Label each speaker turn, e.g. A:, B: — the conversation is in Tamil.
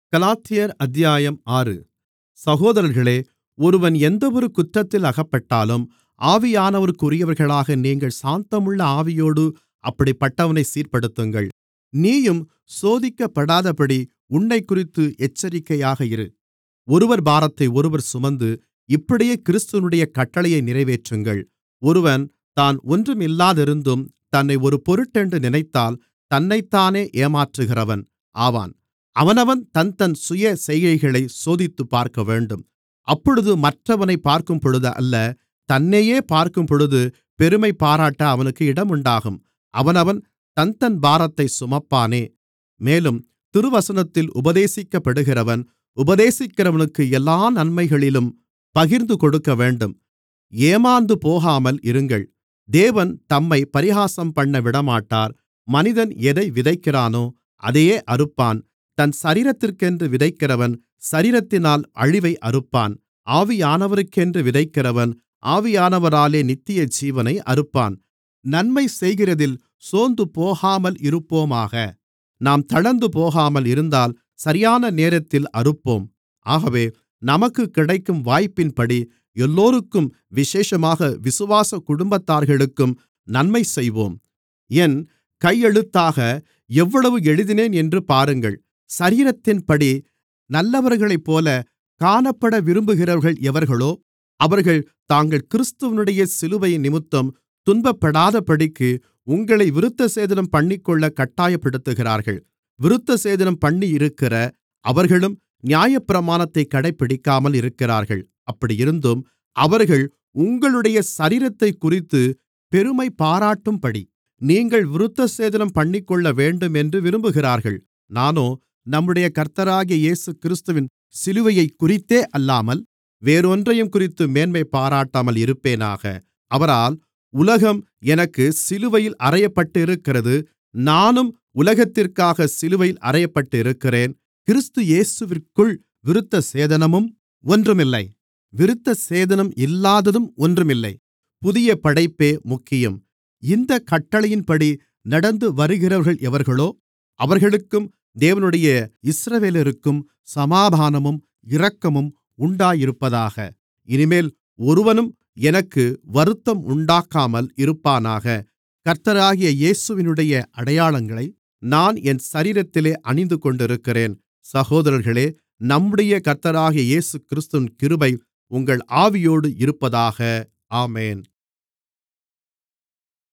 A: கலாத்தியர் அத்தியாயம் ஆறு சகோதரர்களே ஒருவன் எந்தவொரு குற்றத்தில் அகப்பட்டாலும் ஆவியானவருக்குரியவர்களாக நீங்கள் சாந்தமுள்ள ஆவியோடு அப்படிப்பட்டவனைச் சீர்ப்படுத்துங்கள் நீயும் சோதிக்கப்படாதபடி உன்னைக்குறித்து எச்சரிக்கையாக இரு ஒருவர் பாரத்தை ஒருவர் சுமந்து இப்படியே கிறிஸ்துவினுடைய கட்டளையை நிறைவேற்றுங்கள் ஒருவன் தான் ஒன்றுமில்லாதிருந்தும் தன்னை ஒரு பொருட்டென்று நினைத்தால் தன்னைத்தானே ஏமாற்றுகிறவன் ஆவான் அவனவன் தன்தன் சுய செய்கைகளைச் சோதித்துப் பார்க்கவேண்டும் அப்பொழுது மற்றவனைப் பார்க்கும்பொழுது அல்ல தன்னையே பார்க்கும்பொழுது பெருமைபாராட்ட அவனுக்கு இடமுண்டாகும் அவனவன் தன்தன் பாரத்தைச் சுமப்பானே மேலும் திருவசனத்தில் உபதேசிக்கப்படுகிறவன் உபதேசிக்கிறவனுக்கு எல்லா நன்மைகளிலும் பகிர்ந்து கொடுக்கவேண்டும் ஏமாந்து போகாமல் இருங்கள் தேவன் தம்மைப் பரிகாசம்பண்ண விடமாட்டார் மனிதன் எதை விதைக்கிறானோ அதையே அறுப்பான் தன் சரீரத்திற்கென்று விதைக்கிறவன் சரீரத்தினால் அழிவை அறுப்பான் ஆவியானவருக்கென்று விதைக்கிறவன் ஆவியானவராலே நித்தியஜீவனை அறுப்பான் நன்மை செய்கிறதில் சோர்ந்துபோகாமல் இருப்போமாக நாம் தளர்ந்து போகாமல் இருந்தால் சரியான நேரத்தில் அறுப்போம் ஆகவே நமக்குக் கிடைக்கும் வாய்ப்பின்படி எல்லோருக்கும் விசேஷமாக விசுவாச குடும்பத்தார்களுக்கும் நன்மை செய்வோம் என் கையெழுத்தாக எவ்வளவு எழுதினேன் என்று பாருங்கள் சரீரத்தின்படி நல்லவர்களைப்போல காணப்பட விரும்புகிறவர்கள் எவர்களோ அவர்கள் தாங்கள் கிறிஸ்துவினுடைய சிலுவையினிமித்தம் துன்பப்படாதபடிக்கு உங்களை விருத்தசேதனம் பண்ணிக்கொள்ள கட்டாயப்படுத்துகிறார்கள் விருத்தசேதனம் பண்ணியிருக்கிற அவர்களும் நியாயப்பிரமாணத்தைக் கடைப்பிடிக்காமல் இருக்கிறார்கள் அப்படியிருந்தும் அவர்கள் உங்களுடைய சரீரத்தைக்குறித்து பெருமை பாராட்டும்படி நீங்கள் விருத்தசேதனம் பண்ணிக்கொள்ள வேண்டுமென்று விரும்புகிறார்கள் நானோ நம்முடைய கர்த்தராகிய இயேசுகிறிஸ்துவின் சிலுவையைக்குறித்தே அல்லாமல் வேறொன்றையும் குறித்து மேன்மை பாராட்டாமல் இருப்பேனாக அவரால் உலகம் எனக்கு சிலுவையில் அறையப்பட்டிருக்கிறது நானும் உலகத்திற்காக சிலுவையில் அறையப்பட்டிருக்கிறேன் கிறிஸ்து இயேசுவிற்குள் விருத்தசேதனமும் ஒன்றுமில்லை விருத்தசேதனம் இல்லாததும் ஒன்றுமில்லை புதிய படைப்பே முக்கியம் இந்தக் கட்டளையின்படி நடந்து வருகிறவர்கள் எவர்களோ அவர்களுக்கும் தேவனுடைய இஸ்ரவேலருக்கும் சமாதானமும் இரக்கமும் உண்டாயிருப்பதாக இனிமேல் ஒருவனும் எனக்கு வருத்தம் உண்டாக்காமல் இருப்பானாக கர்த்தராகிய இயேசுவினுடைய அடையாளங்களை நான் என் சரீரத்திலே அணிந்துகொண்டிருக்கிறேன் சகோதரர்களே நம்முடைய கர்த்தராகிய இயேசுகிறிஸ்துவின் கிருபை உங்கள் ஆவியோடு இருப்பதாக ஆமென்